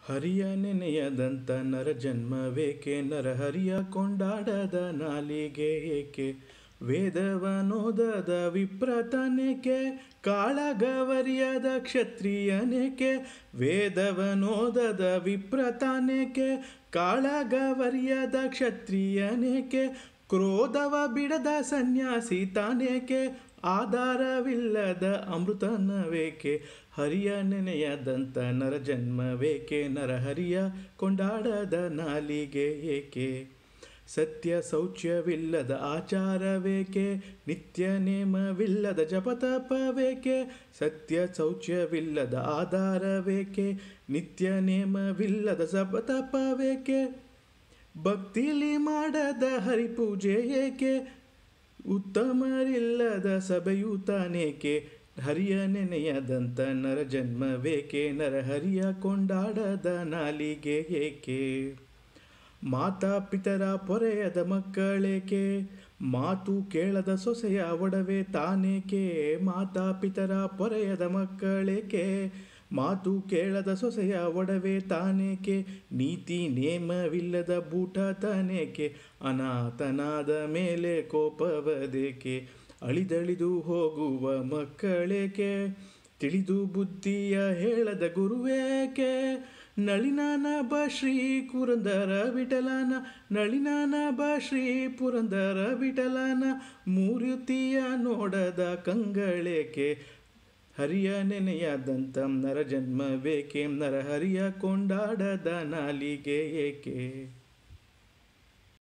ಹರಿಯ ನೆನೆಯದಂತ ನರ ಜನ್ಮವೇಕೆ ನರಹರಿಯ ಕೊಂಡಾಡದ ನಾಲಿಗೆ ಏಕೆ ವೇದವನೋದದ ವಿಪ್ರತನೇಕೆ ಕಾಳಗವರಿಯದ ಕ್ಷತ್ರಿಯನೇಕೆ ವೇದವನೋದದ ವಿಪ್ರತನೇಕೆ ಕಾಳಗವರಿಯದ ಕ್ಷತ್ರಿಯನೇಕೆ ಕ್ರೋಧವ ಬಿಡದ ಸನ್ಯಾಸಿ ತಾನೇಕೆ ಆಧಾರವಿಲ್ಲದ ಅಮೃತನವೇಕೆ ಹರಿಯ ನೆನೆಯದಂತ ನರ ಜನ್ಮವೇಕೆ ನರಹರಿಯ ಕೊಂಡಾಡದ ನಾಲಿಗೆ ಏಕೆ ಸತ್ಯ ಶೌಚ್ಯವಿಲ್ಲದ ಆಚಾರವೇಕೆ ನಿತ್ಯ ನೇಮವಿಲ್ಲದ ಜಪತಪವೇಕೆ ಸತ್ಯ ಶೌಚ್ಯವಿಲ್ಲದ ಆಧಾರವೇಕೆ ನಿತ್ಯ ನೇಮವಿಲ್ಲದ ಜಪತಪವೇಕೆ ಭಕ್ತಿಲಿ ಮಾಡದ ಹರಿಪೂಜೆ ಏಕೆ ಉತ್ತಮರಿಲ್ಲದ ಸಭೆಯು ತಾನೇಕೆ ಹರಿಯ ನೆನೆಯದಂತ ನರ ಜನ್ಮವೇಕೆ ನರಹರಿಯ ಕೊಂಡಾಡದ ನಾಲಿಗೆ ಏಕೆ ಮಾತಾ ಪಿತರ ಪೊರೆಯದ ಮಕ್ಕಳೇಕೆ ಮಾತು ಕೇಳದ ಸೊಸೆಯ ಒಡವೆ ತಾನೇಕೆ ಮಾತಾ ಪಿತರ ಪೊರೆಯದ ಮಕ್ಕಳೇಕೆ ಮಾತು ಕೇಳದ ಸೊಸೆಯ ಒಡವೆ ತಾನೇಕೆ ನೀತಿ ನೇಮವಿಲ್ಲದ ಬೂಟ ತಾನೇಕೆ ಅನಾಥನಾದ ಮೇಲೆ ಕೋಪವದೇಕೆ ಅಳಿದಳಿದು ಹೋಗುವ ಮಕ್ಕಳೇಕೆ ತಿಳಿದು ಬುದ್ಧಿಯ ಹೇಳದ ಗುರುವೇಕೆ ನಳಿನಾನ ಬ ಶ್ರೀ ಪುರಂದರ ವಿಠಲನ ನಳಿನಾನ ಬ ಶ್ರೀ ಪುರಂದರ ವಿಠಲನ ಮೂರ್ತಿಯ ನೋಡದ ಕಂಗಳೇಕೆ ಹರಿಯ ನೆನೆಯದಂತ ನರ ಜನ್ಮವೇಕೆ ನರಹರಿಯ ಕೊಂಡಾಡದ ನಾಲಿಗೆ ಏಕೆ